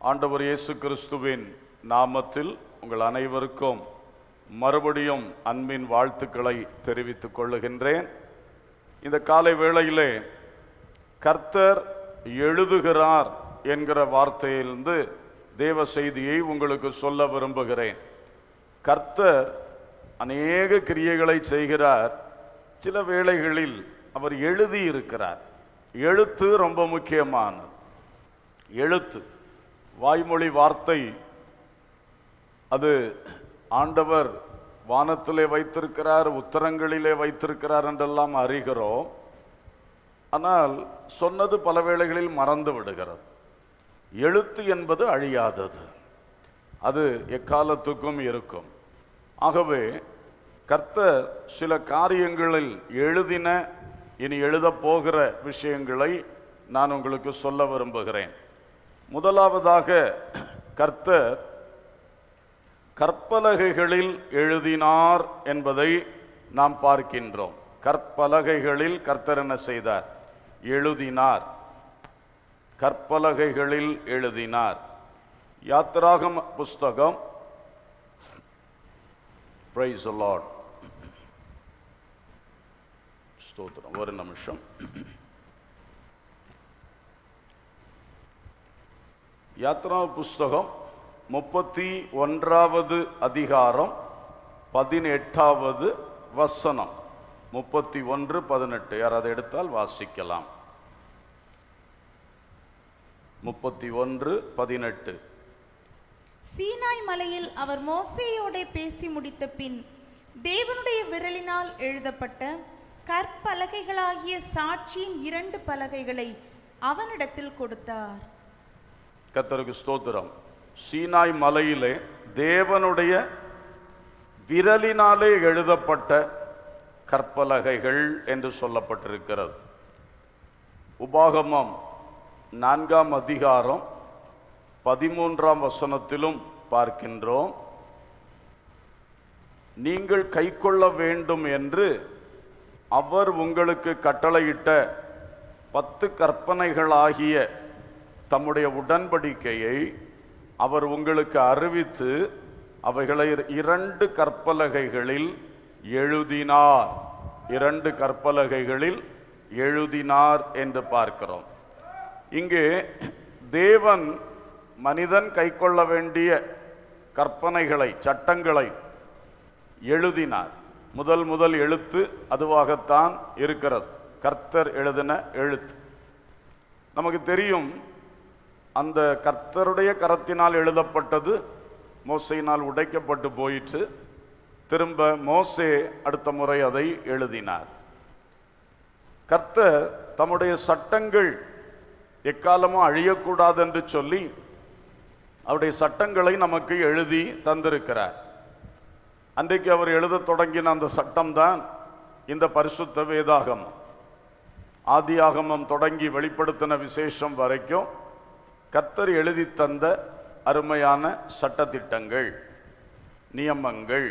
ஆண்டவர் இயேசு கிறிஸ்துவின் நாமத்தில் உங்கள் அனைவருக்கும் மறுபடியும் அன்பின் வாழ்த்துக்களை தெரிவித்துக் கொள்ளுகின்றேன் இந்த காலை வேளையிலே கர்த்தர் எழுதுகிறார் என்கிற வார்த்தையிலிருந்து தேவ செய்தியை உங்களுக்கு சொல்ல விரும்புகிறேன் கர்த்தர் அநேக கிரியைகளை செய்கிறார் சில வேளைகளில் அவர் எழுதியிருக்கிறார் எழுத்து ரொம்ப முக்கியமானது எழுத்து வாய்மொழி வார்த்தை அது ஆண்டவர் வானத்திலே வைத்திருக்கிறார் உத்தரங்களிலே வைத்திருக்கிறார் என்றெல்லாம் அறிகிறோம் ஆனால் சொன்னது பல வேளைகளில் மறந்து விடுகிறது எழுத்து என்பது அழியாதது அது எக்காலத்துக்கும் இருக்கும் ஆகவே கர்த்தர் சில காரியங்களில் எழுதின இனி எழுதப் போகிற விஷயங்களை நான் உங்களுக்கு சொல்ல விரும்புகிறேன் முதலாவதாக கர்த்தர் கற்பலகைகளில் எழுதினார் என்பதை நாம் பார்க்கின்றோம் கற்பலகைகளில் கர்த்தர் என்ன செய்தார் எழுதினார் கற்பலகைகளில் எழுதினார் யாத்ராகம் புஸ்தகம் பிரைஸ் லார்ட் ஸ்தோத்திரம் ஒரு நிமிஷம் யாத்ரா புஸ்தகம் முப்பத்தி ஒன்றாவது அதிகாரம் பதினெட்டாவது வசனம் முப்பத்தி ஒன்று பதினெட்டு யாராவது எடுத்தால் வாசிக்கலாம் முப்பத்தி ஒன்று பதினெட்டு சீனாய் மலையில் அவர் மோசேயோடே பேசி முடித்த பின் தேவனுடைய விரலினால் எழுதப்பட்ட கற்பலகைகளாகிய சாட்சியின் இரண்டு பலகைகளை அவனிடத்தில் கொடுத்தார் கத்தருக்கு ஸ்தோத்திரம் சீனாய் மலையிலே தேவனுடைய விரலினாலே எழுதப்பட்ட கற்பலகைகள் என்று சொல்லப்பட்டிருக்கிறது உபாகமம் நான்காம் அதிகாரம் பதிமூன்றாம் வசனத்திலும் பார்க்கின்றோம் நீங்கள் கைக்கொள்ள வேண்டும் என்று அவர் உங்களுக்கு கட்டளையிட்ட பத்து கற்பனைகளாகிய தம்முடைய உடன்படிக்கையை அவர் உங்களுக்கு அறிவித்து அவைகளை இரண்டு கற்பலகைகளில் எழுதினார் இரண்டு கற்பலகைகளில் எழுதினார் என்று பார்க்கிறோம் இங்கே தேவன் மனிதன் கைக்கொள்ள வேண்டிய கற்பனைகளை சட்டங்களை எழுதினார் முதல் முதல் எழுத்து அதுவாகத்தான் இருக்கிறது கர்த்தர் எழுதின எழுத்து நமக்கு தெரியும் அந்த கர்த்தருடைய கரத்தினால் எழுதப்பட்டது மோசையினால் உடைக்கப்பட்டு போயிற்று திரும்ப மோசே அடுத்த முறை அதை எழுதினார் கர்த்தர் தம்முடைய சட்டங்கள் எக்காலமும் அழியக்கூடாது என்று சொல்லி அவருடைய சட்டங்களை நமக்கு எழுதி தந்திருக்கிறார் அன்றைக்கு அவர் எழுதத் தொடங்கின அந்த சட்டம்தான் இந்த பரிசுத்த வேதாகமம் ஆதியாகமம் தொடங்கி வெளிப்படுத்தின விசேஷம் வரைக்கும் கர்த்தர் எழுதி தந்த அருமையான சட்டத்திட்டங்கள் நியமங்கள்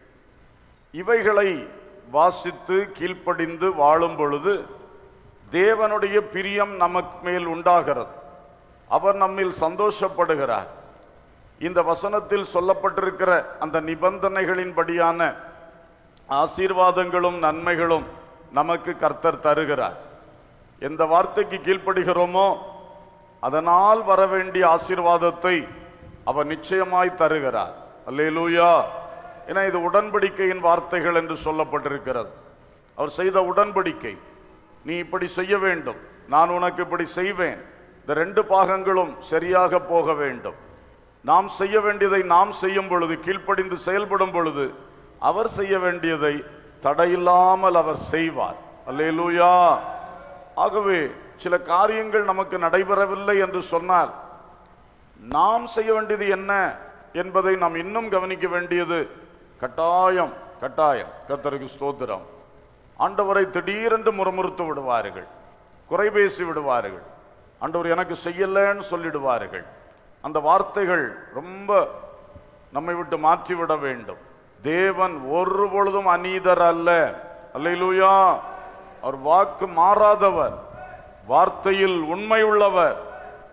இவைகளை வாசித்து கீழ்ப்படிந்து வாழும் பொழுது தேவனுடைய பிரியம் நமக்கு மேல் உண்டாகிறது அவர் நம்மில் சந்தோஷப்படுகிறார் இந்த வசனத்தில் சொல்லப்பட்டிருக்கிற அந்த நிபந்தனைகளின்படியான ஆசீர்வாதங்களும் நன்மைகளும் நமக்கு கர்த்தர் தருகிறார் எந்த வார்த்தைக்கு கீழ்ப்படுகிறோமோ அதனால் வர வேண்டிய ஆசீர்வாதத்தை அவர் நிச்சயமாய் தருகிறார் அல்லேலூயா ஏன்னா இது உடன்படிக்கையின் வார்த்தைகள் என்று சொல்லப்பட்டிருக்கிறது அவர் செய்த உடன்படிக்கை நீ இப்படி செய்ய வேண்டும் நான் உனக்கு இப்படி செய்வேன் இந்த ரெண்டு பாகங்களும் சரியாக போக வேண்டும் நாம் செய்ய வேண்டியதை நாம் செய்யும் பொழுது கீழ்ப்படிந்து செயல்படும் பொழுது அவர் செய்ய வேண்டியதை தடையில்லாமல் அவர் செய்வார் அல்லேலூயா ஆகவே சில காரியங்கள் நமக்கு நடைபெறவில்லை என்று சொன்னால் நாம் செய்ய வேண்டியது என்ன என்பதை நாம் இன்னும் கவனிக்க வேண்டியது கட்டாயம் கட்டாயம் கத்தருக்கு ஸ்தோத்திரம் ஆண்டவரை திடீரென்று முறமுறுத்து விடுவார்கள் குறை பேசி விடுவார்கள் ஆண்டவர் எனக்கு செய்யலைன்னு சொல்லிடுவார்கள் அந்த வார்த்தைகள் ரொம்ப நம்மை விட்டு மாற்றிவிட வேண்டும் தேவன் ஒரு பொழுதும் அநீதர் அல்ல அல்லேலூயா அவர் வாக்கு மாறாதவர் வார்த்தையில் உண்மை உள்ளவர்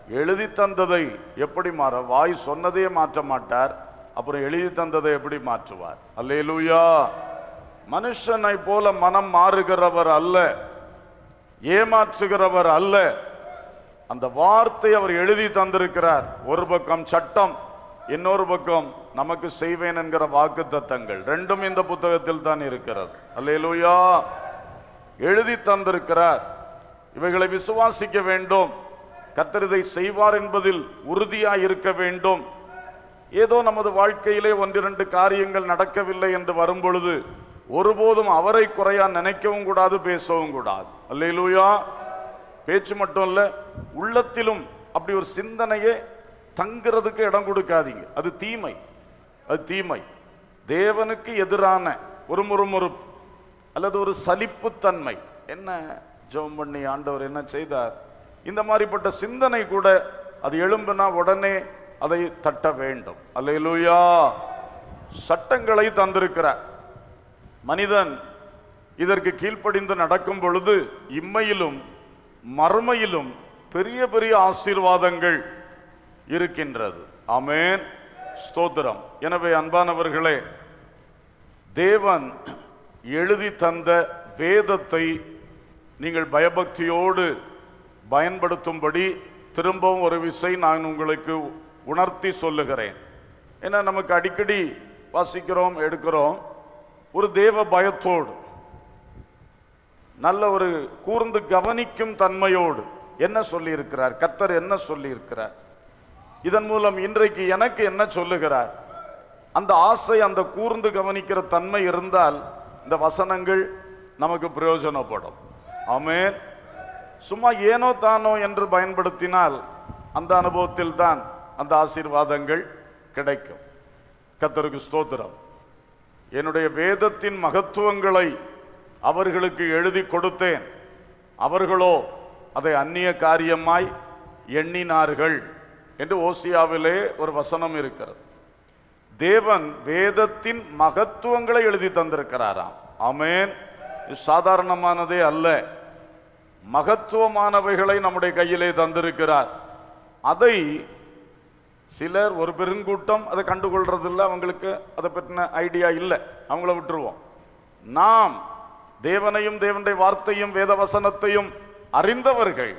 எழுதி தந்ததை எப்படி மாற வாய் சொன்னதையே மாற்ற மாட்டார் அப்புறம் எழுதி தந்ததை எப்படி மாற்றுவார் அல்லேலூயா மனுஷனை போல மனம் மாறுகிறவர் அல்ல ஏமாற்றுகிறவர் அல்ல அந்த வார்த்தை அவர் எழுதி தந்திருக்கிறார் ஒரு பக்கம் சட்டம் இன்னொரு பக்கம் நமக்கு செய்வேன் என்கிற வாக்கு தத்தங்கள் ரெண்டும் இந்த புத்தகத்தில் தான் இருக்கிறது அல்லேலூயா எழுதி தந்திருக்கிறார் இவைகளை விசுவாசிக்க வேண்டும் கர்த்தர் இதை செய்வார் என்பதில் உறுதியாய் இருக்க வேண்டும் ஏதோ நமது வாழ்க்கையிலே ஒன்றிரண்டு காரியங்கள் நடக்கவில்லை என்று வரும் பொழுது ஒருபோதும் அவரை குறையா நினைக்கவும் கூடாது பேசவும் கூடாது அல்லேலூயா பேச்சு மட்டும் இல்ல உள்ளத்திலும் அப்படி ஒரு சிந்தனையே தங்குறதுக்கு இடம் கொடுக்காதீங்க அது தீமை அது தீமை தேவனுக்கு எதிரான ஒரு முறுமுறுப்பு அல்லது ஒரு சலிப்புத்தன்மை என்ன ஜெபம் பண்ணி ஆண்டவர் என்ன செய்தார் இந்த மாதிரிப்பட்ட சிந்தனை கூட அது எழும்புனா உடனே அதை தட்ட வேண்டும் அல்லேலூயா சட்டங்களை தந்திருக்கிறார் மனிதன் இதற்கு கீழ்ப்படிந்து நடக்கும் பொழுது இம்மையிலும் மறுமையிலும் பெரிய பெரிய ஆசீர்வாதங்கள் இருக்கின்றது ஆமென் ஸ்தோத்திரம் எனவே அன்பானவர்களே தேவன் எழுதி தந்த வேதத்தை நீங்கள் பயபக்தியோடு பயன்படுத்தும்படி திரும்பவும் ஒரு விசை நான் உங்களுக்கு உணர்த்தி சொல்லுகிறேன் ஏன்னா நமக்கு அடிக்கடி வாசிக்கிறோம் எடுக்கிறோம் ஒரு தேவ பயத்தோடு நல்ல ஒரு கூர்ந்து கவனிக்கும் தன்மையோடு என்ன சொல்லியிருக்கிறார் கர்த்தர் என்ன சொல்லியிருக்கிறார் இதன் மூலம் இன்றைக்கு எனக்கு என்ன சொல்லுகிறார் அந்த ஆசை அந்த கூர்ந்து கவனிக்கிற தன்மை இருந்தால் இந்த வசனங்கள் நமக்கு பிரயோஜனப்படும் ஆமென் சும்மா ஏனோ தானோ என்று பயன்படுத்தினால் அந்த அனுபவத்தில் தான் அந்த ஆசீர்வாதங்கள் கிடைக்கும் கர்த்தருக்கு ஸ்தோத்திரம் என்னுடைய வேதத்தின் மகத்துவங்களை அவர்களுக்கு எழுதி கொடுத்தேன் அவர்களோ அதை அந்நிய காரியமாய் எண்ணினார்கள் என்று ஓசியாவிலே ஒரு வசனம் இருக்கிறது தேவன் வேதத்தின் மகத்துவங்களை எழுதி தந்திருக்கிறாராம் ஆமென் இது சாதாரணமானதே அல்ல மகத்துவமானவைகளை நம்முடைய கையிலே தந்திருக்கிறார் அதை சிலர் ஒரு பெருங்கூட்டம் அதை கண்டுகொள்றது இல்லை அவங்களுக்கு அதை பற்றின ஐடியா இல்லை அவங்கள விட்டுருவோம் நாம் தேவனையும் தேவனுடைய வார்த்தையும் வேத வசனத்தையும் அறிந்தவர்கள்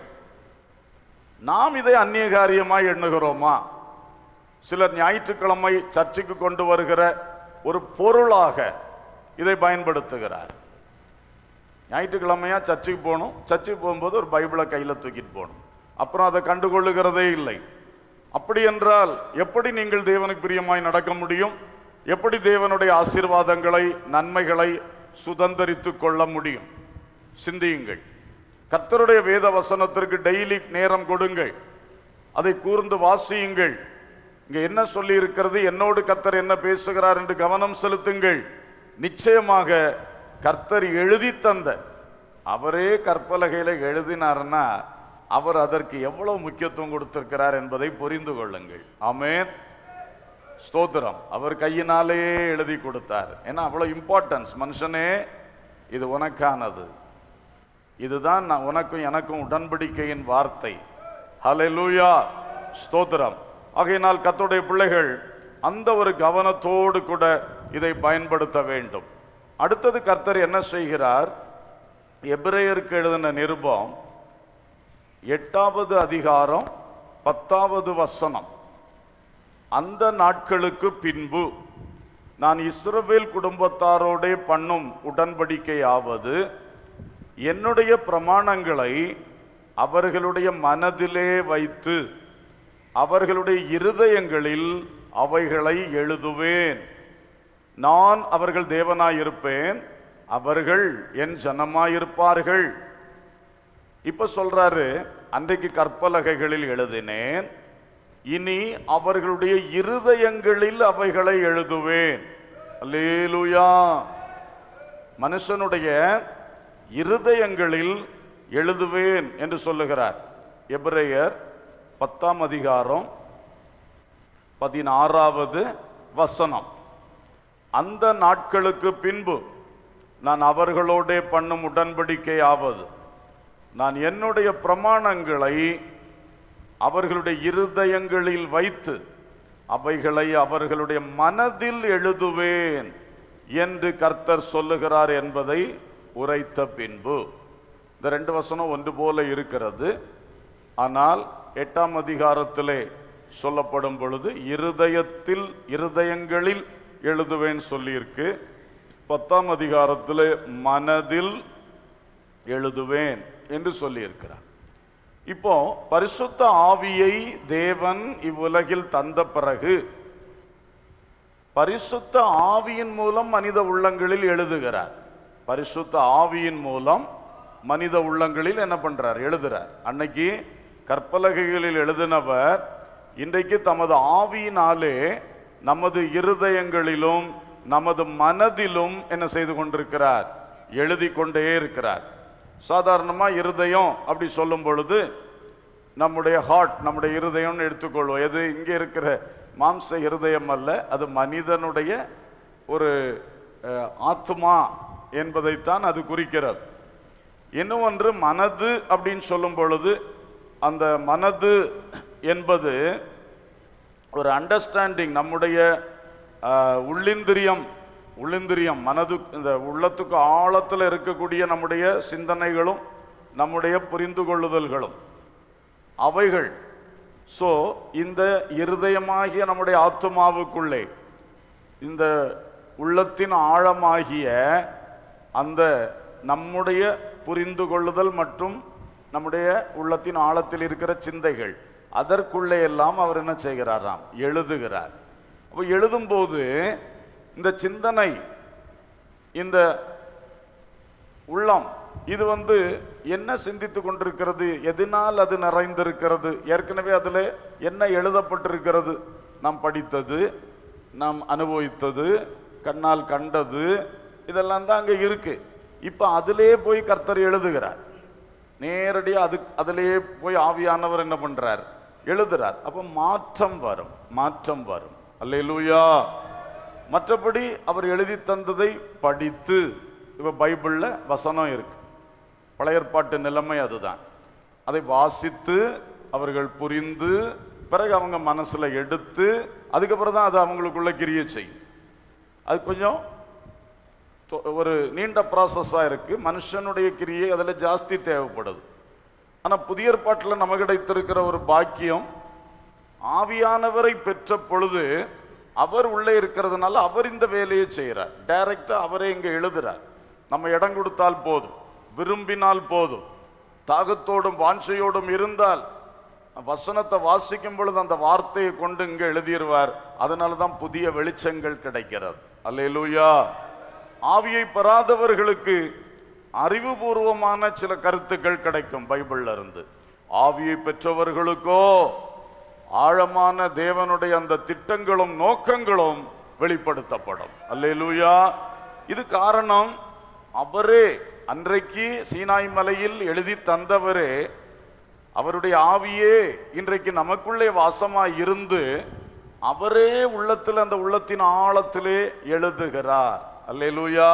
நாம் இதை அந்நிய காரியமாய் எண்ணுகிறோமா சிலர் ஞாயிற்றுக்கிழமை சர்ச்சுக்கு கொண்டு வருகிற ஒரு பொருளாக இதை பயன்படுத்துகிறார் ஞாயிற்றுக்கிழமையா சர்ச்சுக்கு போகணும் சர்ச்சுக்கு போகும்போது ஒரு பைபிளை கையில் தூக்கிட்டு போகணும் அப்புறம் அதை கண்டுகொள்ளுகிறதே இல்லை அப்படி என்றால் எப்படி நீங்கள் தேவனுக்கு பிரியமாய் நடக்க முடியும் எப்படி தேவனுடைய ஆசீர்வாதங்களை நன்மைகளை சுதந்தரித்துக் கொள்ள முடியும் சிந்தியுங்கள் கர்த்தருடைய வேத வசனத்திற்கு டெய்லி நேரம் கொடுங்கள் அதை கூர்ந்து வாசியுங்கள் இங்க என்ன சொல்லி இருக்கிறது என்னோடு கர்த்தர் என்ன பேசுகிறார் என்று கவனம் செலுத்துங்கள் நிச்சயமாக கர்த்தர் எழுதி தந்த அவரே கற்பலகையில எழுதினார்னா அவர் அதற்கு எவ்வளவு முக்கியத்துவம் கொடுத்திருக்கிறார் என்பதை புரிந்து கொள்ளுங்கள் ஆமென் ஸ்தோத்திரம் அவர் கையினாலேயே எழுதி கொடுத்தார் ஏன்னா அவ்வளவு இம்பார்ட்டன்ஸ் மனுஷனே இது உனக்கானது இதுதான் நான் உனக்கும் எனக்கும் உடன்படிக்கையின் வார்த்தை ஹalleluya ஸ்தோத்திரம் ஆகையினால் கர்த்தருடைய பிள்ளைகள் அந்த ஒரு கவனத்தோடு கூட இதை பயன்படுத்த வேண்டும் அடுத்தது கர்த்தர் என்ன செய்கிறார் எபிரேயருக்கு எழுதின நிருபம் எட்டாவது அதிகாரம் பத்தாவது வசனம் அந்த நாட்களுக்கு பின்பு நான் இஸ்ரவேல் குடும்பத்தாரோடே பண்ணும் உடன்படிக்கையாவது என்னுடைய பிரமாணங்களை அவர்களுடைய மனதிலே வைத்து அவர்களுடைய இருதயங்களில் அவைகளை எழுதுவேன் நான் அவர்கள் தேவனாயிருப்பேன் அவர்கள் என் ஜனமாயிருப்பார்கள் இப்ப சொல்றாரு அன்றைக்கு கற்பலகைகளில் எழுதினேன் இனி அவர்களுடைய இருதயங்களில் அவைகளை எழுதுவேன் அல்லேலூயா மனுஷனுடைய இருதயங்களில் எழுதுவேன் என்று சொல்லுகிறார் எபிரேயர் பத்தாம் அதிகாரம் பதினாறாவது வசனம் அந்த நாட்களுக்கு பின்பு நான் அவர்களோடே பண்ணும் உடன்படிக்கையாவது நான் என்னுடைய பிரமாணங்களை அவர்களுடைய இருதயங்களில் வைத்து அவைகளை அவர்களுடைய மனதில் எழுதுவேன் என்று கர்த்தர் சொல்லுகிறார் என்பதை உரைத்த பின்பு இந்த ரெண்டு வசனம் ஒன்று போல இருக்கிறது ஆனால் எட்டாம் அதிகாரத்திலே சொல்லப்படும் பொழுது இருதயத்தில் இருதயங்களில் எழுதுவேன் சொல்லியிருக்கு பத்தாம் அதிகாரத்திலே மனதில் எழுதுவேன் என்று சொல்லியிருக்கிறார் இப்போ பரிசுத்த ஆவியை தேவன் இவ்வுலகில் தந்த பிறகு பரிசுத்த ஆவியின் மூலம் மனித உள்ளங்களில் எழுதுகிறார் பரிசுத்த ஆவியின் மூலம் மனித உள்ளங்களில் என்ன பண்றார் எழுதுறார் அன்னைக்கு கற்பலகைகளில் எழுதினவர் இன்றைக்கு தமது ஆவியினாலே நமது இருதயங்களிலும் நமது மனதிலும் என்ன செய்து கொண்டிருக்கிறார் எழுதி கொண்டே இருக்கிறார் சாதாரணமா இருதயம் அப்படி சொல்லும் பொழுது நம்முடைய ஹார்ட் நம்முடைய இருதயம்னு எடுத்துக்கொள்வோம் எது இங்கே இருக்கிற மாம்ச இருதயம் அல்ல அது மனிதனுடைய ஒரு அஹ், ஆத்துமா என்பதைத்தான் அது குறிக்கிறது இன்னும் ஒன்று மனது அப்படின்னு சொல்லும் பொழுது அந்த மனது என்பது ஒரு அண்டர்ஸ்டாண்டிங் நம்முடைய அஹ், உள்ளிந்திரியம் உள்ளிந்திரியம் மனது இந்த உள்ளத்துக்கு ஆழத்தில் இருக்கக்கூடிய நம்முடைய சிந்தனைகளும் நம்முடைய புரிந்து கொள்ளுதல்களும் அவைகள் ஸோ இந்த இருதயமாகிய நம்முடைய ஆத்துமாவுக்குள்ளே இந்த உள்ளத்தின் ஆழமாகிய அந்த நம்முடைய புரிந்து கொள்ளுதல் மற்றும் நம்முடைய உள்ளத்தின் ஆழத்தில் இருக்கிற சிந்தைகள் அதற்குள்ளே எல்லாம் அவர் என்ன செய்கிறாராம் எழுதுகிறார் அப்போ எழுதும்போது இந்த சிந்தனை இந்த உள்ளம் இது வந்து என்ன சிந்தித்து கொண்டிருக்கிறது எதனால் அது நிறைந்திருக்கிறது ஏற்கனவே அதில் என்ன எழுதப்பட்டிருக்கிறது நாம் படித்தது நாம் அனுபவித்தது கண்ணால் கண்டது இதெல்லாம் தான் அங்கே இருக்கு இப்போ அதிலே போய் கர்த்தர் எழுதுகிறார் நேரடியாக அது அதிலேயே போய் ஆவியானவர் என்ன பண்றார் எழுதுறார் அப்போ மாற்றம் வரும் மாற்றம் வரும் அல்லேலூயா மற்றபடி அவர் எழுதி தந்ததை படித்து இப்போ பைபிளில் வசனம் இருக்கு பழைய ஏற்பாட்டு நிலைமை அதுதான் அதை வாசித்து அவர்கள் புரிந்து பிறகு அவங்க மனசுல எடுத்து அதுக்கப்புறம் தான் அது அவங்களுக்குள்ள கிரியை செய்யும் அது கொஞ்சம் தொ- ஒரு நீண்ட ப்ராசஸாக இருக்கு மனுஷனுடைய கிரியை அதில் ஜாஸ்தி தேவைப்படுது ஆனால் புதிய ஏற்பாட்டில் நமக்கு கிடைத்திருக்கிற ஒரு பாக்கியம் ஆவியானவரை பெற்ற பொழுது அவர் உள்ளே இருக்கிறதுனால அவர் இந்த வேலையை செய்கிறார் டைரக்டா அவரே இங்க எழுதுறார் நம்ம இடம் கொடுத்தால் போதும் விரும்பினால் போதும் தாகத்தோடும் வாஞ்சையோடும் இருந்தால் வசனத்தை வாசிக்கும் பொழுது அந்த வார்த்தையை கொண்டு இங்க எழுதிடுவார் அதனால தான் புதிய வெளிச்சங்கள் கிடைக்கிறது அல்லேலூயா ஆவியை பெறாதவர்களுக்கு அறிவுபூர்வமான சில கருத்துக்கள் கிடைக்கும் பைபிள்ல இருந்து ஆவியை பெற்றவர்களுக்கோ ஆழமான தேவனுடைய அந்த திட்டங்களும் நோக்கங்களும் வெளிப்படுத்தப்படும் அல்லேலூயா இது காரணம் அவரே அன்றைக்கு சீனாய் மலையில் எழுதி தந்தவரே அவருடைய ஆவியே இன்றைக்கு நமக்குள்ளே வாசமாய் இருந்து அவரே உள்ளத்தில் அந்த உள்ளத்தின் ஆழத்திலே எழுதுகிறார் அல்லேலூயா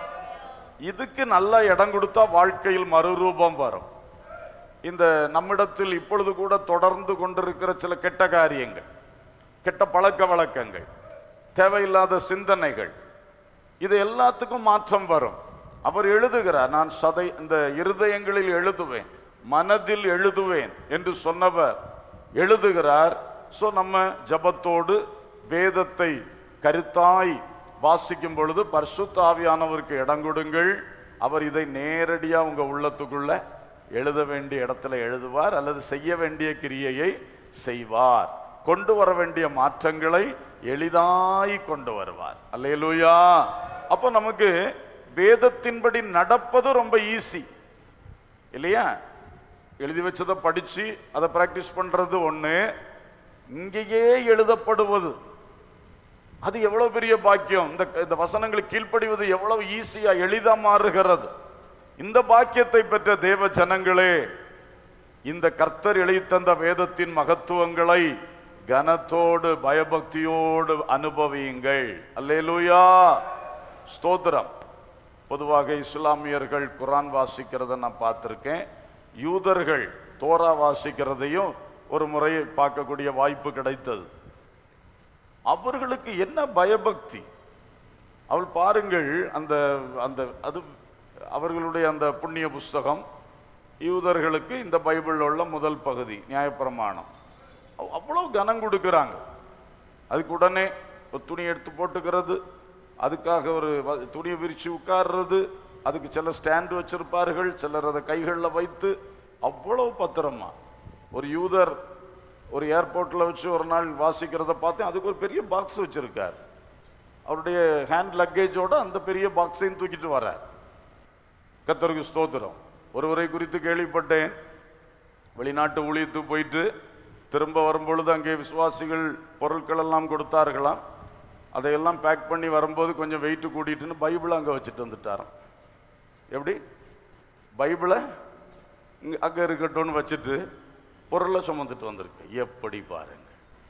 இதுக்கு நல்ல இடம் கொடுத்தா வாழ்க்கையில் மறுரூபம் வரும் இந்த நம்மிடத்தில் இப்பொழுது கூட தொடர்ந்து கொண்டிருக்கிற சில கெட்ட காரியங்கள் கெட்ட பழக்க வழக்கங்கள் தேவையில்லாத சிந்தனைகள் இது எல்லாத்துக்கும் மாற்றம் வரும் அவர் எழுதுகிறார் நான் சதை இந்த இருதயங்களில் எழுதுவேன் மனதில் எழுதுவேன் என்று சொன்னவர் எழுதுகிறார் ஸோ நம்ம ஜபத்தோடு வேதத்தை கருத்தாய் வாசிக்கும் பொழுது பரிசுத்த ஆவியானவருக்கு இடம் கொடுங்கள் அவர் இதை நேரடியா உங்க உள்ளத்துக்குள்ள எழுத வேண்டிய இடத்துல எழுதுவார் அல்லது செய்ய வேண்டிய கிரியையை செய்வார் கொண்டு வர வேண்டிய மாற்றங்களை எளிதாய் கொண்டு வருவார் அல்லேலூயா அப்போ நமக்கு வேதத்தின்படி நடப்பது ரொம்ப ஈஸி இல்லையா எழுதி வச்சதை படிச்சு அதை பிராக்டிஸ் பண்றது ஒண்ணு இங்கேயே எழுதப்படுவது அது எவ்வளவு பெரிய பாக்கியம் இந்த இந்த வசனங்களுக்கு கீழ்ப்படிவது எவ்வளவு ஈஸியா எளிதா மாறுகிறது இந்த பாக்கியத்தை பெற்ற தேவ ஜனங்களே இந்த கர்த்தர் எழுதி தந்த வேதத்தின் மகத்துவங்களை கனத்தோடு பயபக்தியோடு அனுபவியுங்கள் அல்லேலூயா ஸ்தோத்திரம் பொதுவாக இஸ்லாமியர்கள் குரான் வாசிக்கிறத நான் பார்த்துருக்கேன் யூதர்கள் தோரா வாசிக்கிறதையும் ஒரு முறை பார்க்கக்கூடிய வாய்ப்பு கிடைத்தது அவர்களுக்கு என்ன பயபக்தி அவள் பாருங்கள் அந்த அந்த அது அவர்களுடைய அந்த புண்ணிய புஸ்தகம் யூதர்களுக்கு இந்த பைபிளில் உள்ள முதல் பகுதி நியாயப்பிரமாணம் அவ்- அவ்வளவு கனம் கொடுக்குறாங்க அதுக்கு உடனே ஒரு துணி எடுத்து போட்டுக்கிறது அதுக்காக ஒரு வ- துணியை விரிச்சு உட்கார்றது அதுக்கு சில ஸ்டாண்ட் வச்சிருப்பார்கள் சிலர் அதை கைகளில் வைத்து அவ்வளவு பத்திரமா ஒரு யூதர் ஒரு ஏர்போர்ட்டில் வச்சு ஒரு நாள் வாசிக்கிறத பார்த்தேன் அதுக்கு ஒரு பெரிய பாக்ஸ் வச்சிருக்கார் அவருடைய ஹேண்ட் லக்கேஜோட அந்த பெரிய பாக்ஸையும் தூக்கிட்டு வர்றார் கத்தருக்கு ஸ்தோத்திரம் ஒருவரை குறித்து கேள்விப்பட்டேன் வெளிநாட்டு ஊழியத்துக்கு போயிட்டு திரும்ப வரும்பொழுது அங்கே விசுவாசிகள் பொருட்கள் எல்லாம் கொடுத்தார்களாம் அதையெல்லாம் பேக் பண்ணி வரும்போது கொஞ்சம் வெயிட் கூட்டிட்டுன்னு பைபிளை அங்கே வச்சுட்டு வந்துட்டாராம் எப்படி பைபிளை இங்க அங்கே இருக்கட்டும்னு வச்சுட்டு பொருளை சுமந்துட்டு வந்திருக்கு எப்படி பாருங்க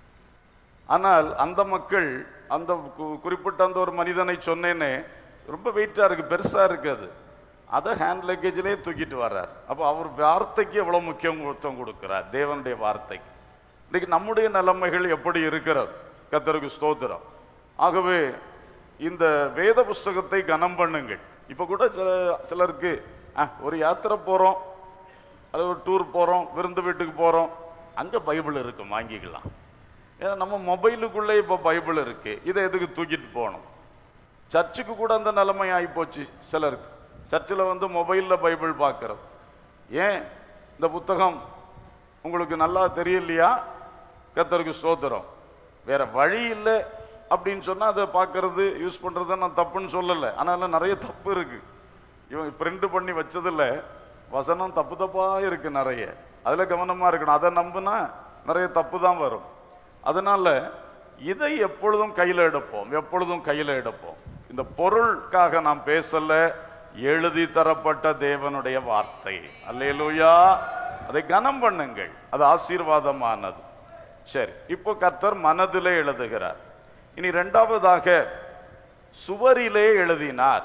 ஆனால் அந்த மக்கள் அந்த கு- குறிப்பிட்ட அந்த ஒரு மனிதனை சொன்னேனே ரொம்ப வெயிட்டா இருக்கு பெருசா இருக்கு அது அதை ஹேண்ட் லக்கேஜிலே தூக்கிட்டு வர்றார் அப்போ அவர் வார்த்தைக்கு எவ்வளவு முக்கியத்துவம் கொடுக்கிறார் தேவனுடைய வார்த்தைக்கு இன்னைக்கு நம்முடைய நிலைமைகள் எப்படி இருக்கிறது கத்தருக்கு ஸ்தோத்திரம் ஆகவே இந்த வேத புஸ்தகத்தை கனம் பண்ணுங்கள் இப்போ கூட சில சிலருக்கு "அஹ், ஒரு யாத்திரை போறோம் அது ஒரு டூர் போகிறோம் விருந்து வீட்டுக்கு போகிறோம் அங்கே பைபிள் இருக்கு வாங்கிக்கலாம் ஏன்னா நம்ம மொபைலுக்குள்ளே இப்போ பைபிள் இருக்கு இதை எதுக்கு தூக்கிட்டு போகணும் சர்ச்சுக்கு கூட அந்த நிலைமை ஆகி போச்சு சிலருக்கு சர்ச்சில் வந்து மொபைலில் பைபிள் பார்க்கறது ஏன் இந்த புத்தகம் உங்களுக்கு நல்லா தெரியலையா கத்தருக்கு ஸ்தோத்திரம் வேற வழி இல்லை அப்படின்னு சொன்னால் அதை பார்க்கறது யூஸ் பண்ணுறத நான் தப்புன்னு சொல்லலை ஆனால் அதில் நிறைய தப்பு இருக்கு இவங்க பிரிண்ட் பண்ணி வச்சதில் வசனம் தப்பு தப்பாக இருக்கு நிறைய அதில் கவனமாக இருக்கணும் அதை நம்புனா நிறைய தப்பு தான் வரும் அதனால இதை எப்பொழுதும் கையில் எடுப்போம் எப்பொழுதும் கையில் எடுப்போம் இந்த பொருளுக்காக நாம் பேசல எழுதி தரப்பட்ட தேவனுடைய வார்த்தை அல்லேலூயா அதை கனம் பண்ணுங்கள் அது ஆசீர்வாதமானது சரி இப்போ கர்த்தர் மனதிலே எழுதுகிறார் இனி இரண்டாவதாக சுவரிலே எழுதினார்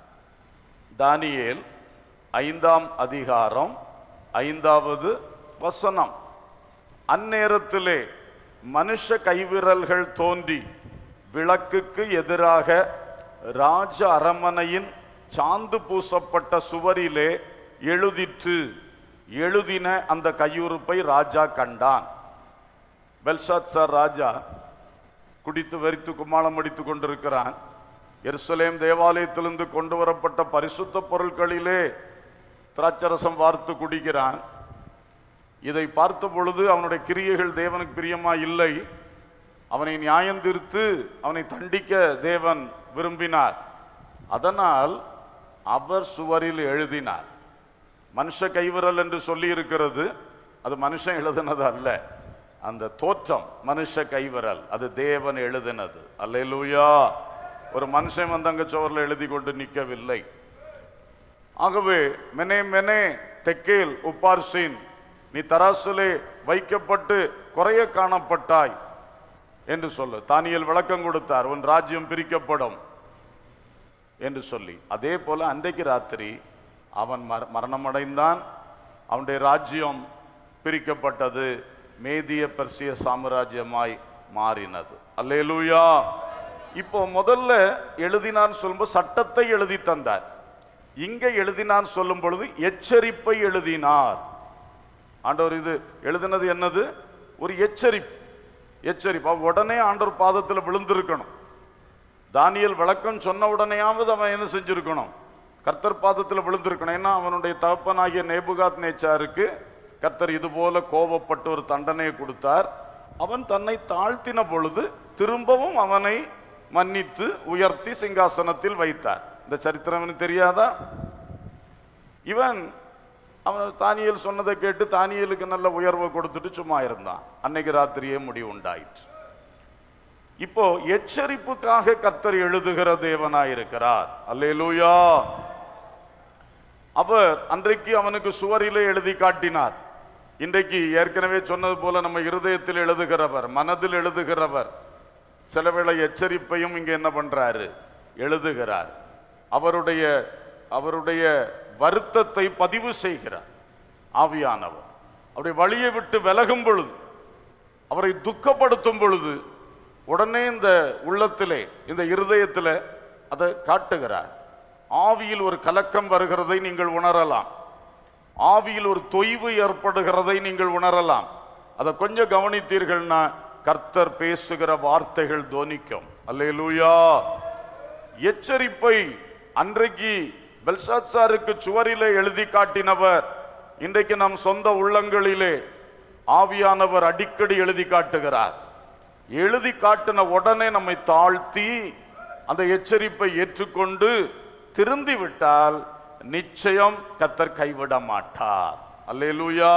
தானியேல் ஐந்தாம் அதிகாரம் ஐந்தாவது வசனம் அந்நேரத்திலே மனுஷ கைவிரல்கள் தோன்றி விளக்குக்கு எதிராக ராஜ அரமனையின் சாந்து பூசப்பட்ட சுவரிலே எழுதிற்று எழுதின அந்த கையுறுப்பை ராஜா கண்டான் பெல்ஷாத் சார் ராஜா குடித்து வெறித்து கும்மாளம் அடித்துக் கொண்டிருக்கிறான் எருசலேம் தேவாலயத்திலிருந்து கொண்டு வரப்பட்ட பரிசுத்த பொருட்களிலே திராட்சரசம் வார்த்து குடிக்கிறான் இதை பார்த்த பொழுது அவனுடைய கிரியைகள் தேவனுக்கு பிரியமா இல்லை அவனை நியாயந்தீர்த்து அவனை தண்டிக்க தேவன் விரும்பினார் அதனால் அவர் சுவரில் எழுதினார் மனுஷ கைவிரல் என்று சொல்லி இருக்கிறது அது மனுஷன் எழுதினது அல்ல அந்த தோற்றம் மனுஷ கைவிரல் அது தேவன் எழுதினது அல்லேலூயா ஒரு மனுஷன் வந்து அங்க சுவரில் எழுதி கொண்டு நிற்கவில்லை ஆகவே மெனே மெனே தெக்கேல் உப்பார்சின் நீ தராசுலே வைக்கப்பட்டு குறைய காணப்பட்டாய் என்று சொல்லு தானியல் விளக்கம் கொடுத்தார் உன் ராஜ்யம் பிரிக்கப்படும் என்று சொல்லி அதே போல அன்றைக்கு ராத்திரி அவன் மர- மரணமடைந்தான் அவனுடைய ராஜ்யம் பிரிக்கப்பட்டது மேதிய பெர்சிய சாம்ராஜ்யமாய் மாறினது அல்லேலூயா இப்போ முதல்ல எழுதினான் சொல்லும்போது சட்டத்தை எழுதி தந்தார் இங்க எழுதினான் சொல்லும் பொழுது எச்சரிப்பை எழுதினார் ஆண்டவர் இது எழுதினது என்னது ஒரு எச்சரிப்பு எச்சரிப்பு அவன் உடனே ஆண்டவர் பாதத்தில் விழுந்திருக்கணும் தானியல் விளக்கம் சொன்ன உடனேயாவது அவன் என்ன செஞ்சிருக்கணும் கர்த்தர் பாதத்தில் விழுந்திருக்கணும் ஏன்னா அவனுடைய தகப்பனாகிய நேபுகாத் நேச்சாருக்கு கர்த்தர் இது போல கோபப்பட்டு ஒரு தண்டனையை கொடுத்தார் அவன் தன்னை தாழ்த்தின பொழுது திரும்பவும் அவனை மன்னித்து உயர்த்தி சிங்காசனத்தில் வைத்தார் இந்த சரித்திரம் அவனுக்கு தெரியாதா இவன் அவன் தானியல் சொன்னதை கேட்டு தானியலுக்கு நல்ல உயர்வை கொடுத்துட்டு சும்மா இருந்தான் அன்னைக்கு ராத்திரியே முடிவு உண்டாயிற்று இப்போ எச்சரிப்புக்காக கர்த்தர் எழுதுகிற தேவனாயிருக்கிறார் அல்லேலூயா அவர் அன்றைக்கு அவனுக்கு சுவரிலே எழுதி காட்டினார் இன்றைக்கு ஏற்கனவே சொன்னது போல நம்ம இருதயத்தில் எழுதுகிறவர் மனதில் எழுதுகிறவர் சில வேளை எச்சரிப்பையும் இங்க என்ன பண்றாரு எழுதுகிறார் அவருடைய அவருடைய வருத்தத்தை பதிவு செய்கிறார் ஆவியானவர் அவருடைய வழியை விட்டு விலகும் பொழுது அவரை துக்கப்படுத்தும் பொழுது உடனே இந்த உள்ளத்திலே இந்த இருதயத்திலே அதை காட்டுகிறார் ஆவியில் ஒரு கலக்கம் வருகிறதை நீங்கள் உணரலாம் ஆவியில் ஒரு தொய்வு ஏற்படுகிறதை நீங்கள் உணரலாம் அதை கொஞ்சம் கவனித்தீர்கள்னா கர்த்தர் பேசுகிற வார்த்தைகள் தோனிக்கும் அல்லேலூயா எச்சரிப்பை அன்றைக்கு பெல்சாத்சாருக்கு சுவரிலே எழுதி காட்டினவர் இன்றைக்கு நம் சொந்த உள்ளங்களிலே ஆவியானவர் அடிக்கடி எழுதி காட்டுகிறார் எழுதி காட்டின உடனே நம்மை தாழ்த்தி அந்த எச்சரிப்பை ஏற்றுக்கொண்டு திருந்தி விட்டால் நிச்சயம் கத்தர் கைவிட மாட்டார் அல்லேலூயா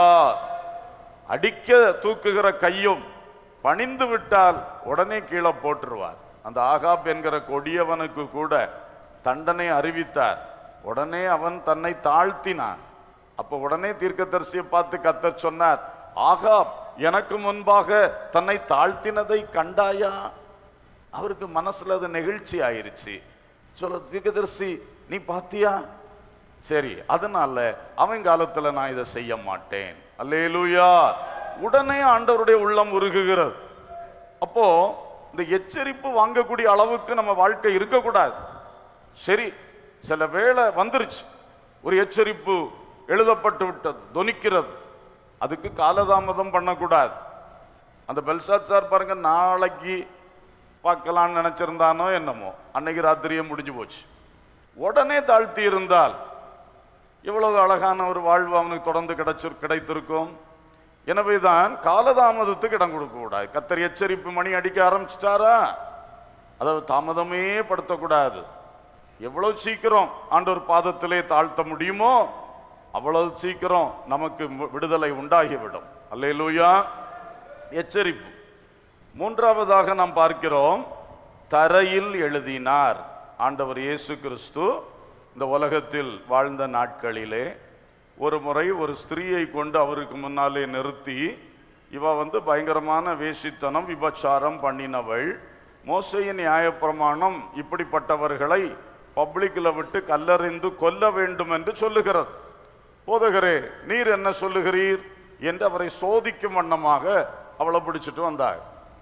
அடிக்க தூக்குகிற கையும் பணிந்து விட்டால் உடனே கீழே போட்டுருவார் அந்த ஆகாப் என்கிற கொடியவனுக்கு கூட தண்டனை அறிவித்தார் உடனே அவன் தன்னை தாழ்த்தினான் அப்ப உடனே தீர்க்கதரிசியை பார்த்து கத்தர் சொன்னார் ஆகாப் எனக்கு முன்பாக தன்னை தாழ்த்தினதை கண்டாயா அவருக்கு மனசுல அது நெகிழ்ச்சி ஆயிருச்சு சொல்ல தீர்க்கதரிசி நீ பாத்தியா சரி அதனால அவன் காலத்துல நான் இதை செய்ய மாட்டேன் அல்லேலூயா உடனே ஆண்டவருடைய உள்ளம் உருகுகிறது அப்போ இந்த எச்சரிப்பு வாங்கக்கூடிய அளவுக்கு நம்ம வாழ்க்கை இருக்கக்கூடாது சரி சில வேளை வந்துருச்சு ஒரு எச்சரிப்பு எழுதப்பட்டு விட்டது தொனிக்கிறது அதுக்கு காலதாமதம் பண்ணக்கூடாது அந்த பெல்சாத் சார் பாருங்க நாளைக்கு பார்க்கலாம்னு நினைச்சிருந்தானோ என்னமோ அன்னைக்கு ராத்திரியே முடிஞ்சு போச்சு உடனே தாழ்த்தி இருந்தால் இவ்வளவு அழகான ஒரு வாழ்வு அவனுக்கு தொடர்ந்து கிடைச்சு கிடைத்திருக்கும் எனவேதான் காலதாமதத்துக்கு இடம் கொடுக்க கூடாது கத்தர் எச்சரிப்பு மணி அடிக்க ஆரம்பிச்சிட்டாரா அதை தாமதமே படுத்தக்கூடாது எவ்வளவு சீக்கிரம் ஆண்டவர் பாதத்திலே தாழ்த்த முடியுமோ அவ்வளவு சீக்கிரம் நமக்கு மு- விடுதலை உண்டாகிவிடும் அல்லேலூயா எச்சரிப்பு மூன்றாவதாக நாம் பார்க்கிறோம் தரையில் எழுதினார் ஆண்டவர் இயேசு கிறிஸ்து இந்த உலகத்தில் வாழ்ந்த நாட்களிலே ஒரு முறை ஒரு ஸ்திரீயை கொண்டு அவருக்கு முன்னாலே நிறுத்தி இவ வந்து பயங்கரமான வேசித்தனம் விபச்சாரம் பண்ணினவள் மோசையின் நியாயப்பிரமாணம் இப்படிப்பட்டவர்களை பப்ளிக்கில் விட்டு கல்லறிந்து கொல்ல வேண்டும் என்று சொல்லுகிறது போதகரே நீர் என்ன சொல்லுகிறீர் என்று அவரை சோதிக்கும் வண்ணமாக அவளை பிடிச்சிட்டு வந்தார்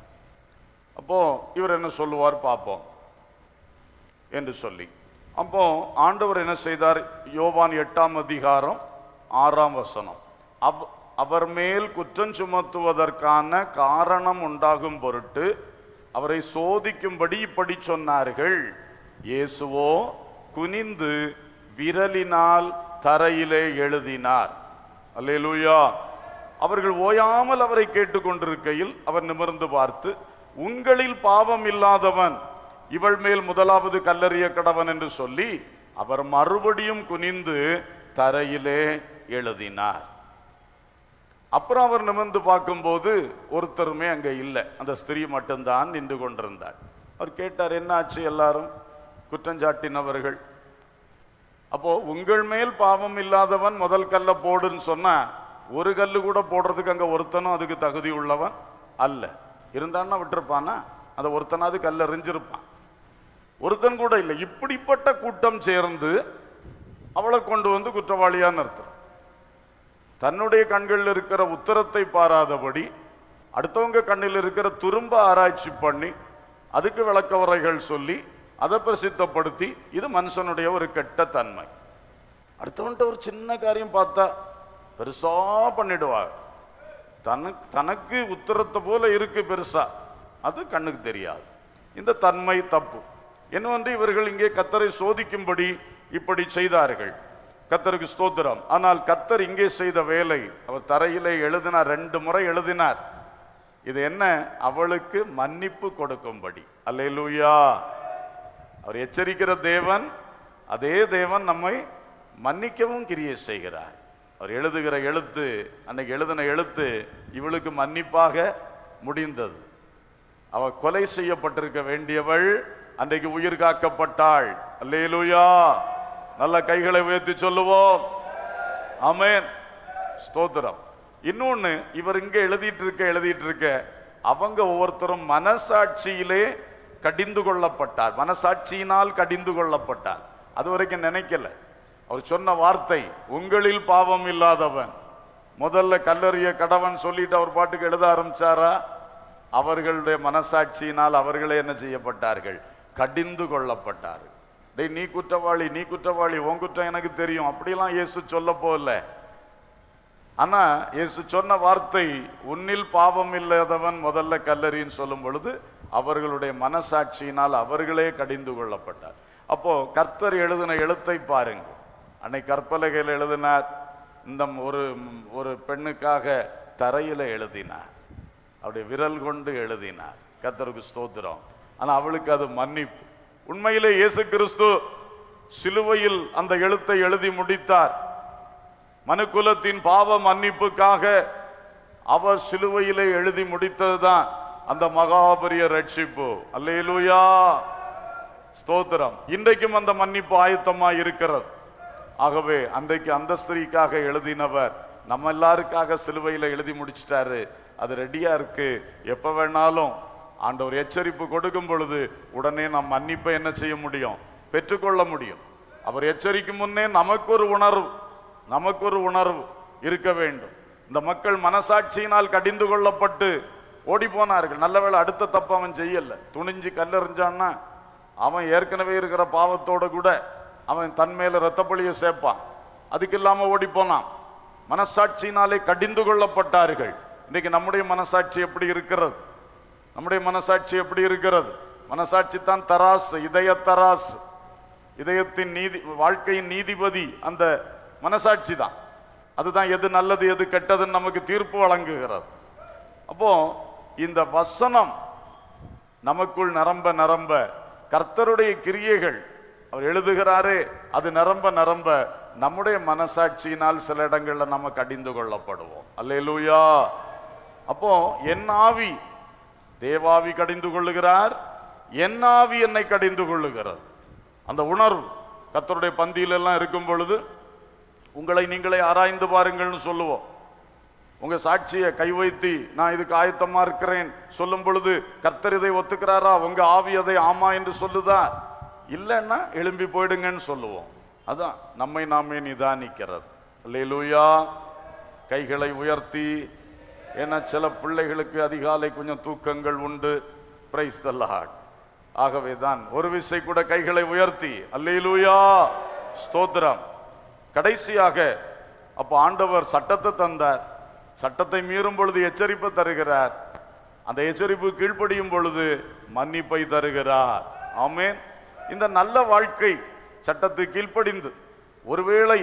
அப்போ இவர் என்ன சொல்லுவார் பார்ப்போம் என்று சொல்லி அப்போ ஆண்டவர் என்ன செய்தார் யோவான் எட்டாம் அதிகாரம் ஆறாம் வசனம் அவ் அவர் மேல் குற்றம் சுமத்துவதற்கான காரணம் உண்டாகும் பொருட்டு அவரை சோதிக்கும்படி இப்படி சொன்னார்கள் இயேசுவோ குனிந்து விரலினால் தரையிலே எழுதினார் அல்லேலூயா அவர்கள் ஓயாமல் அவரை கேட்டுக்கொண்டிருக்கையில் அவர் நிமிர்ந்து பார்த்து உங்களில் பாவம் இல்லாதவன் இவள் மேல் முதலாவது கல்லறிய கடவன் என்று சொல்லி அவர் மறுபடியும் குனிந்து தரையிலே எழுதினார் அப்புறம் அவர் நிமிர்ந்து பார்க்கும்போது ஒருத்தருமே அங்க இல்லை அந்த ஸ்திரீ மட்டும்தான் நின்று கொண்டிருந்தார் அவர் கேட்டார் என்ன ஆச்சு எல்லாரும் குற்றஞ்சாட்டினவர்கள் அப்போ உங்கள் மேல் பாவம் இல்லாதவன் முதல் கல்ல போடுன்னு சொன்னா ஒரு கல்லு கூட போடுறதுக்கு அங்க ஒருத்தனும் அதுக்கு தகுதி உள்ளவன் அல்ல இருந்தான்னா விட்டுருப்பானா அந்த ஒருத்தனாவது கல்ல எறிஞ்சிருப்பான் ஒருத்தன் கூட இல்லை இப்படிப்பட்ட கூட்டம் சேர்ந்து அவளை கொண்டு வந்து குற்றவாளியா நிறுத்துறான் தன்னுடைய கண்களில் இருக்கிற உத்தரத்தை பாராதபடி அடுத்தவங்க கண்ணில் இருக்கிற துரும்ப ஆராய்ச்சி பண்ணி அதுக்கு விளக்க உரைகள் சொல்லி அதை பிரசித்தப்படுத்தி இது மனுஷனுடைய ஒரு கெட்ட தன்மை அடுத்தவன்ட்ட ஒரு சின்ன காரியம் பார்த்தா பெருசா பண்ணிடுவாங்க தனக்கு தனக்கு உத்தரத்தை போல இருக்கு பெருசா அது கண்ணுக்கு தெரியாது இந்த தன்மை தப்பு என்னவென்று இவர்கள் இங்கே கத்தரை சோதிக்கும்படி இப்படி செய்தார்கள் கத்தருக்கு ஸ்தோத்திரம் ஆனால் கத்தர் இங்கே செய்த வேலை அவர் தரையிலே எழுதினார் ரெண்டு முறை எழுதினார் இது என்ன அவளுக்கு மன்னிப்பு கொடுக்கும்படி அல்லேலூயா அவர் எச்சரிக்கிற தேவன் அதே தேவன் நம்மை மன்னிக்கவும் கிரியை செய்கிறார் அவர் எழுதுகிற எழுத்து அன்னைக்கு எழுதின எழுத்து இவளுக்கு மன்னிப்பாக முடிந்தது அவ கொலை செய்யப்பட்டிருக்க வேண்டியவள் அன்றைக்கு உயிர் காக்கப்பட்டாள் அல்லேலூயா நல்ல கைகளை உயர்த்தி சொல்லுவோம் ஆமென் ஸ்தோத்திரம் இன்னொன்னு இவர் இங்க எழுதிட்டு இருக்க எழுதிட்டு இருக்க அவங்க ஒவ்வொருத்தரும் மனசாட்சியிலே கடிந்து கொள்ளப்பட்டார் மனசாட்சியினால் கடிந்து கொள்ளப்பட்டார் அது வரைக்கும் நினைக்கல அவர் சொன்ன வார்த்தை உங்களில் பாவம் இல்லாதவன் முதல்ல கல்லறிய கடவன் சொல்லிட்டு அவர் பாட்டுக்கு எழுத ஆரம்பிச்சாரா அவர்களுடைய மனசாட்சியினால் அவர்களே என்ன செய்யப்பட்டார்கள் கடிந்து கொள்ளப்பட்டார்கள் டேய் நீ குற்றவாளி நீ குற்றவாளி உன் குற்றம் எனக்கு தெரியும் அப்படிலாம் இயேசு சொல்ல போகல ஆனா இயேசு சொன்ன வார்த்தை உன்னில் பாவம் இல்லாதவன் முதல்ல கல்லறின்னு சொல்லும் பொழுது அவர்களுடைய மனசாட்சியினால் அவர்களே கடிந்து கொள்ளப்பட்டார் அப்போ கர்த்தர் எழுதின எழுத்தை பாருங்க அன்னைக்கு கற்பலகையில் எழுதினார் இந்த ஒரு ஒரு பெண்ணுக்காக தரையில எழுதினார் அவருடைய விரல் கொண்டு எழுதினார் கர்த்தருக்கு ஸ்தோத்திரம் ஆனா அவளுக்கு அது மன்னிப்பு உண்மையிலே இயேசு கிறிஸ்து சிலுவையில் அந்த எழுத்தை எழுதி முடித்தார் மனுக்குலத்தின் பாவ மன்னிப்புக்காக அவர் சிலுவையிலே எழுதி முடித்ததுதான் அந்த மகாபரிய ரட்சிப்பு அல்லேலூயா ஸ்தோத்திரம் இன்றைக்கும் அந்த மன்னிப்பு ஆயத்தமா இருக்கிறது ஆகவே அன்றைக்கு அந்த ஸ்திரீக்காக எழுதினவர் நம்ம எல்லாருக்காக சிலுவையில எழுதி முடிச்சிட்டாரு அது ரெடியா இருக்கு எப்ப வேணாலும் ஆண்டவர் எச்சரிப்பு கொடுக்கும் பொழுது உடனே நாம் மன்னிப்பை என்ன செய்ய முடியும் பெற்றுக்கொள்ள முடியும் அவர் எச்சரிக்கும் முன்னே நமக்கு ஒரு உணர்வு நமக்கு ஒரு உணர்வு இருக்க வேண்டும் இந்த மக்கள் மனசாட்சியினால் கடிந்து கொள்ளப்பட்டு ஓடி போனார்கள் நல்ல வேளை அடுத்த தப்பு அவன் செய்யல துணிஞ்சு கல்லெறிஞ்சான்னா அவன் ஏற்கனவே இருக்கிற பாவத்தோட கூட அவன் தன் மேல இரத்தப்பழியை சேர்ப்பான் அதுக்கு இல்லாம ஓடி போனான் மனசாட்சியினாலே கடிந்து கொள்ளப்பட்டார்கள் இன்னைக்கு நம்முடைய மனசாட்சி எப்படி இருக்கிறது நம்முடைய மனசாட்சி எப்படி இருக்கிறது மனசாட்சி தான் தராசு இதய தராசு இதயத்தின் நீதி வாழ்க்கையின் நீதிபதி அந்த மனசாட்சி தான் அதுதான் எது நல்லது எது கெட்டதுன்னு நமக்கு தீர்ப்பு வழங்குகிறது அப்போ இந்த வசனம் நமக்குள் நிரம்ப நிரம்ப கர்த்தருடைய கிரியைகள் அவர் எழுதுகிறாரே அது நிரம்ப நிரம்ப நம்முடைய மனசாட்சியினால் சில இடங்கள்ல நம்ம கடிந்து கொள்ளப்படுவோம் அல்லேலூயா அப்போ என் ஆவி தேவாவி கடிந்து கொள்ளுகிறார் என் ஆவி என்னை கடிந்து கொள்ளுகிறது அந்த உணர்வு கர்த்தருடைய பந்தியில எல்லாம் இருக்கும் பொழுது உங்களை நீங்களே ஆராய்ந்து பாருங்கள்னு சொல்லுவோம் உங்க சாட்சியை கை வைத்து நான் இதுக்கு ஆயத்தமா இருக்கிறேன் சொல்லும் பொழுது கர்த்தர் இதை ஒத்துக்கிறாரா உங்க ஆவி அதை ஆமா என்று சொல்லுதா இல்லைன்னா எழும்பி போயிடுங்கன்னு சொல்லுவோம் அதான் நம்மை நாமே நிதானிக்கிறது அல்லேலூயா கைகளை உயர்த்தி ஏன்னா சில பிள்ளைகளுக்கு அதிகாலை கொஞ்சம் தூக்கங்கள் உண்டு பிரைஸ் த லார்ட் ஆகவே தான் ஒரு விசை கூட கைகளை உயர்த்தி அல்லேலூயா ஸ்தோத்திரம் கடைசியாக அப்ப ஆண்டவர் சட்டத்தை தந்தார் சட்டத்தை மீறும் பொழுது எச்சரிப்பு தருகிறார் அந்த எச்சரிப்பு கீழ்ப்படியும் பொழுது மன்னிப்பை தருகிறார் ஆமென் இந்த நல்ல வாழ்க்கை சட்டத்துக்கு கீழ்ப்படிந்து ஒருவேளை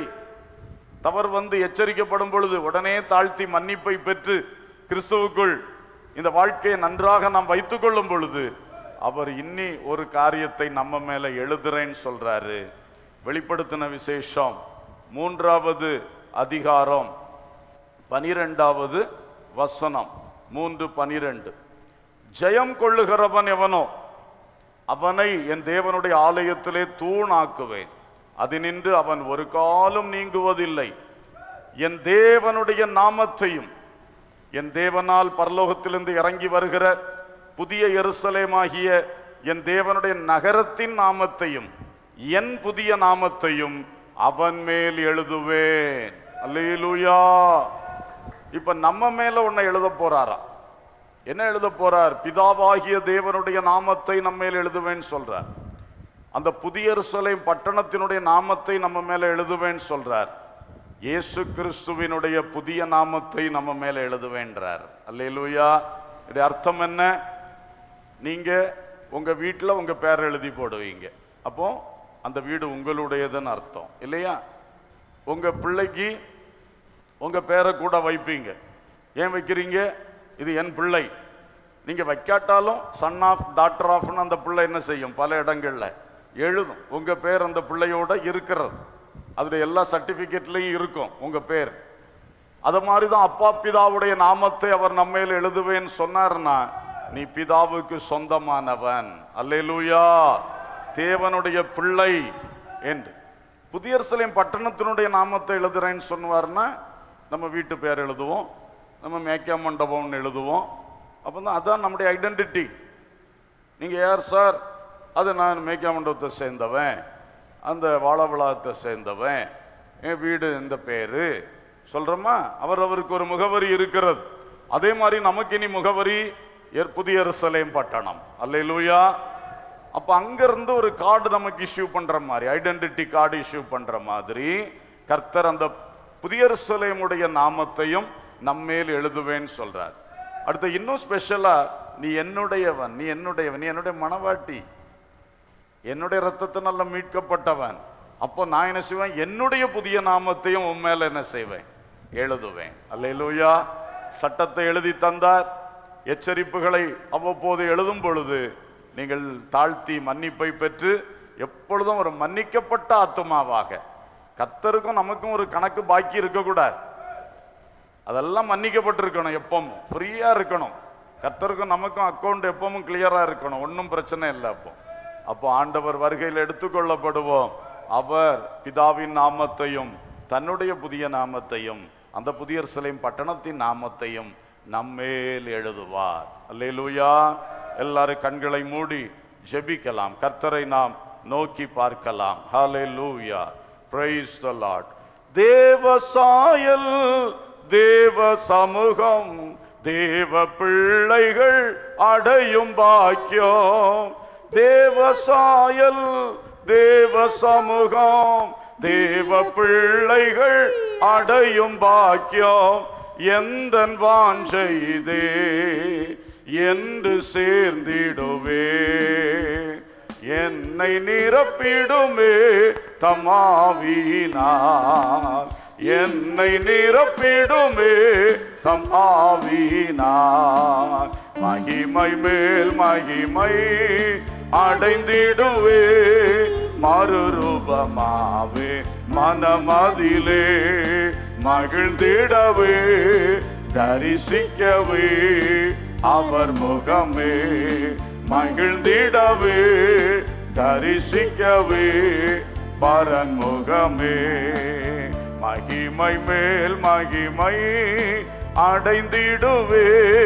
தவறு வந்து எச்சரிக்கப்படும் பொழுது உடனே தாழ்த்தி மன்னிப்பை பெற்று கிறிஸ்துவுக்குள் இந்த வாழ்க்கையை நன்றாக நாம் வைத்துக் கொள்ளும் பொழுது அவர் இன்னி ஒரு காரியத்தை நம்ம மேல எழுதுறேன்னு சொல்றாரு வெளிப்படுத்தின விசேஷம் மூன்றாவது அதிகாரம் பனிரெண்டாவது வசனம் மூன்று பனிரெண்டு ஜெயம் கொள்ளுகிறவன் எவனோ அவனை என் தேவனுடைய ஆலயத்திலே தூணாக்குவேன் அதினின்று அவன் ஒரு காலம் நீங்குவதில்லை என் தேவனுடைய நாமத்தையும் என் தேவனால் பரலோகத்திலிருந்து இறங்கி வருகிற புதிய எருசலேமாகிய என் தேவனுடைய நகரத்தின் நாமத்தையும் என் புதிய நாமத்தையும் அவன் மேல் எழுதுவேன் அல்லேலூயா இப்ப நம்ம மேல உன்னை எழுத போறாரா என்ன எழுத போறார் பிதாவாகிய தேவனுடைய நாமத்தை நம்ம மேல் எழுதுவேன்னு சொல்றார் அந்த புதிய எருசலேம் பட்டணத்தினுடைய நாமத்தை நம்ம மேல எழுதுவேன்னு சொல்றார் இயேசு கிறிஸ்துவினுடைய புதிய நாமத்தை நம்ம மேல எழுதுவேன்றார் அல்லேலூயா இது அர்த்தம் என்ன நீங்க உங்க வீட்டில் உங்க பேரை எழுதி போடுவீங்க அப்போ அந்த வீடு உங்களுடையதுன்னு அர்த்தம் இல்லையா உங்க பிள்ளைக்கு உங்க பேரை கூட வைப்பீங்க ஏன் வைக்கிறீங்க இது என் பிள்ளை நீங்க வைக்காட்டாலும் சன் ஆஃப் டாக்டர் ஆஃப்னு அந்த பிள்ளை என்ன செய்யும் பல இடங்கள்ல எழுதும் உங்க பேர் அந்த பிள்ளையோட இருக்கிறது அதோட எல்லா சர்டிபிகேட்லயும் இருக்கும் உங்க பேர் அது மாதிரி தான் அப்பா பிதாவுடைய நாமத்தை அவர் நம்மையில் எழுதுவேன்னு சொன்னார்னா நீ பிதாவுக்கு சொந்தமானவன் அல்லேலூயா தேவனுடைய பிள்ளை என்று புதிய எருசலேம் பட்டணத்தினுடைய நாமத்தை எழுதுறேன்னு சொன்னார்னா நம்ம வீட்டு பேர் எழுதுவோம் நம்ம மேக்கா மண்டபம்னு எழுதுவோம் அப்போ தான் அதான் நம்முடைய ஐடென்டிட்டி நீங்கள் யார் சார் அது நான் மேக்கா மண்டபத்தை சேர்ந்தவன் அந்த வாழவிழாத்தை சேர்ந்தவன் என் வீடு இந்த பேரு சொல்றோமா அவர் அவருக்கு ஒரு முகவரி இருக்கிறது அதே மாதிரி நமக்கு இனி முகவரி எர்- புதிய எருசலேம் பட்டணம் அல்லேலூயா அப்ப அங்கிருந்து ஒரு கார்டு நமக்கு இஷ்யூ பண்ற மாதிரி ஐடென்டிட்டி கார்டு இஷ்யூ பண்ற மாதிரி கர்த்தர் அந்த புதிய எருசலேமுடைய நாமத்தையும் நம்மேல் எழுதுவேன்னு சொல்றார் அடுத்து இன்னும் ஸ்பெஷலா நீ என்னுடையவன் நீ என்னுடையவன் நீ என்னுடைய மனவாட்டி என்னுடைய ரத்தத்தினால மீட்கப்பட்டவன் அப்போ நான் என்ன செய்வேன் என்னுடைய புதிய நாமத்தையும் உன் மேல என்ன செய்வேன் எழுதுவேன் அல்லேலூயா சட்டத்தை எழுதி தந்தார் எச்சரிப்புகளை அவ்வப்போது எழுதும் பொழுது நீங்கள் தாழ்த்தி மன்னிப்பை பெற்று எப்பொழுதும் ஒரு மன்னிக்கப்பட்ட ஆத்துமாவாக கர்த்தருக்கும் நமக்கும் ஒரு கணக்கு பாக்கி இருக்கக்கூடாது அதெல்லாம் மன்னிக்கப்பட்டிருக்கணும் எப்பவும் ஃப்ரீயா இருக்கணும் கர்த்தருக்கும் நமக்கும் அக்கௌண்ட் எப்பவும் கிளியரா இருக்கணும் ஒன்றும் பிரச்சனை இல்லை அப்போ அப்போ ஆண்டவர் வருகையில் எடுத்துக்கொள்ளப்படுவோம் அவர் பிதாவின் நாமத்தையும் தன்னுடைய புதிய நாமத்தையும் அந்த புதிய சிலையும் பட்டணத்தின் நாமத்தையும் நம்மேல் எழுதுவார் அல்லேலூயா எல்லாரும் கண்களை மூடி ஜெபிக்கலாம் கர்த்தரை நாம் நோக்கி பார்க்கலாம் ஹalleluya praise the lord தேவ சாயல் தேவ சமூகம் தேவ பிள்ளைகள் அடையும் பாக்கியம் தேவ சாயல் தேவ சமூகம் தேவ பிள்ளைகள் அடையும் பாக்கியம் எந்த வாஞ்செய்தே என்று சேர்ந்திடுவே என்னை நிரப்பிடுமே தமாவினார் என்னை நிரப்பிடுமே தம் ஆவினார் மகிமை மேல் மகிமை அடைந்திடுவே மறுரூபமாவே மனமதிலே மகிழ்ந்திடவே தரிசிக்கவே அவர் முகமே மகிழ்ந்திடவே தரிசிக்கவே பரன் முகமே மகிமை மேல் மகிமை அடைந்திடுவே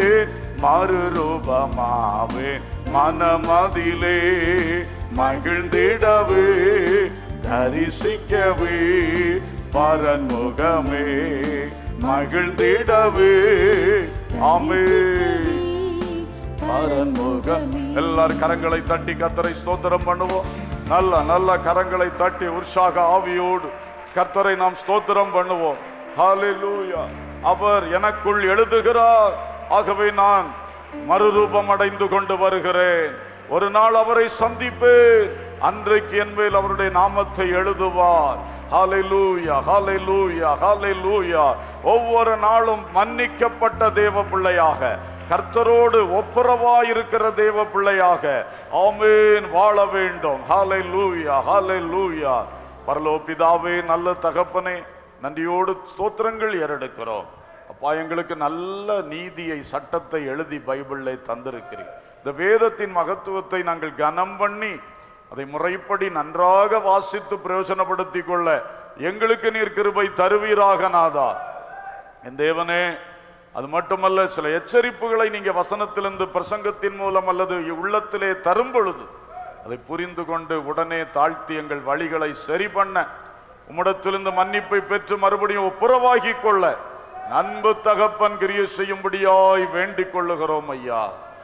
மறுரூபமாவே மனமதிலே மகிழ்ந்திடவே தரிசிக்கவே பரன் முகமே மகிழ்ந்திடவே ஆமே பரன்முகம் எல்லாரும் கரங்களை தட்டி கர்த்தரை ஸ்தோத்திரம் பண்ணுவோம் நல்ல நல்ல கரங்களை தட்டி உற்சாக ஆவியோடு கர்த்தரை நாம் ஸ்தோத்திரம் பண்ணுவோம் ஹalleluya அவர் எனக்குள் எழுதுகிறார் ஆகவே நான் மறுரூபம் அடைந்து கொண்டு வருகிறேன் ஒரு நாள் அவரை சந்திப்பேன் அன்றைக்கு என் மேல் அவருடைய நாமத்தை எழுதுவார் ஹalleluya ஹalleluya ஹalleluya ஒவ்வொரு நாளும் மன்னிக்கப்பட்ட தேவ பிள்ளையாக கர்த்தரோடு ஒப்புரவாயிருக்கிற தேவ பிள்ளையாக ஆமேன் வாழ வேண்டும் ஹalleluya ஹalleluya பரலோ பிதாவே நல்ல தகப்பனே நன்றியோடு ஸ்தோத்திரங்கள் ஏறெடுக்கிறோம் அப்பா எங்களுக்கு நல்ல நீதியை சட்டத்தை எழுதி பைபிளை தந்திருக்கிறீர் இந்த வேதத்தின் மகத்துவத்தை நாங்கள் கனம் பண்ணி அதை முறைப்படி நன்றாக வாசித்து பிரயோஜனப்படுத்திக் கொள்ள எங்களுக்கு நீர் கிருபை தருவீராக நாதா என் தேவனே அது மட்டுமல்ல சில எச்சரிப்புகளை நீங்க வசனத்திலிருந்து பிரசங்கத்தின் மூலம் அல்லது உள்ளத்திலே தரும் பொழுது அதை புரிந்து கொண்டு உடனே தாழ்த்தி எங்கள் வழிகளை சரி பண்ண உம்மிடத்திலிருந்து மன்னிப்பை பெற்று மறுபடியும் ஒப்புரவாகி கொள்ள அன்பு தகப்பன் கிரிய செய்யும்படியாய் வேண்டிக் கொள்ளுகிறோம் ஐயா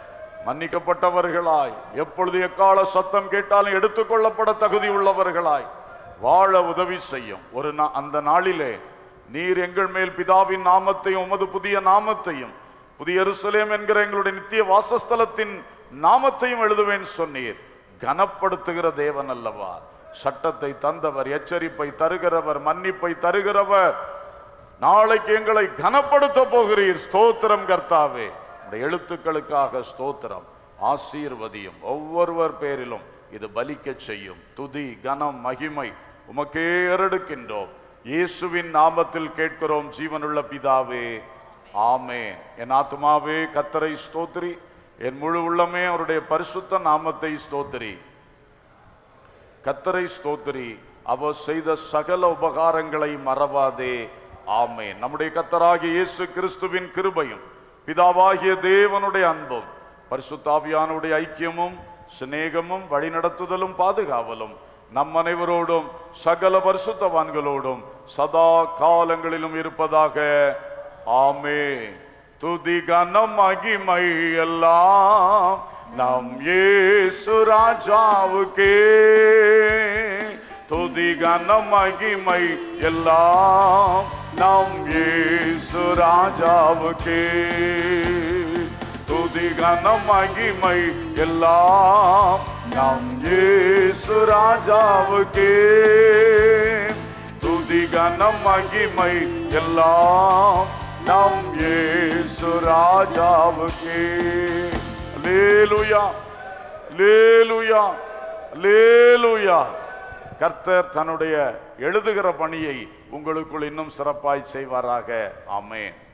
மன்னிக்கப்பட்டவர்களாய் எப்பொழுது எக்கால சத்தம் கேட்டாலும் எடுத்துக்கொள்ளப்பட தகுதி உள்ளவர்களாய் வாழ உதவி செய்யும் ஒரு நா- அந்த நாளிலே நீர் எங்கள் மேல் பிதாவின் நாமத்தையும் உமது புதிய நாமத்தையும் புதிய எருசலேம் என்கிற எங்களுடைய நித்திய வாசஸ்தலத்தின் நாமத்தையும் எழுதுவேன் சொன்னீர் கனப்படுத்துகிற தேவன் அல்லவா சட்டத்தை தந்தவர் எச்சரிப்பை தருகிறவர் மன்னிப்பை தருகிறவர் நாளைக்கு எங்களை கனப்படுத்த போகிறீர் ஸ்தோத்திரம் கர்த்தாவே உம்முடைய எழுத்துக்களுக்காக ஸ்தோத்திரம் ஆசீர்வதியும் ஒவ்வொருவர் பேரிலும் இது பலிக்கச் செய்யும் துதி கனம் மகிமை உமக்கே ஏறெடுக்கின்றோம் இயேசுவின் நாமத்தில் கேட்கிறோம் ஜீவனுள்ள பிதாவே ஆமென் என் ஆத்துமாவே கத்தரை ஸ்தோத்திரி என் முழு உள்ளமே அவருடைய பரிசுத்த நாமத்தை ஸ்தோத்திரி கத்தரை ஸ்தோத்திரி அவர் செய்த சகல உபகாரங்களை மறவாதே ஆமென் நம்முடைய கத்தராகிய இயேசு கிறிஸ்துவின் கிருபையும் பிதாவாகிய தேவனுடைய அன்பும் பரிசுத்தாவியானுடைய ஐக்கியமும் சிநேகமும் வழிநடத்துதலும் பாதுகாவலும் நம் அனைவரோடும் சகல பரிசுத்தவான்களோடும் சதா காலங்களிலும் இருப்பதாக ஆமே துதி கனம் மகிமை எல்லாம் நம் இயேசு ராஜாவுக்கே துதி கனம் மகிமை எல்லாம் நம் இயேசு ராஜாவுக்கே துதி கனம் மகிமை எல்லாம் நம் இயேசு ராஜாவுக்கே துதி கனம் மகிமை எல்லாம் நம் இயேசு ராஜாவுக்கே லேலுயா லேலுயா லேலுயா கர்த்தர் தன்னுடைய எழுதுகிற பணியை உங்களுக்குள் இன்னும் சிறப்பாய் செய்வாராக ஆமென்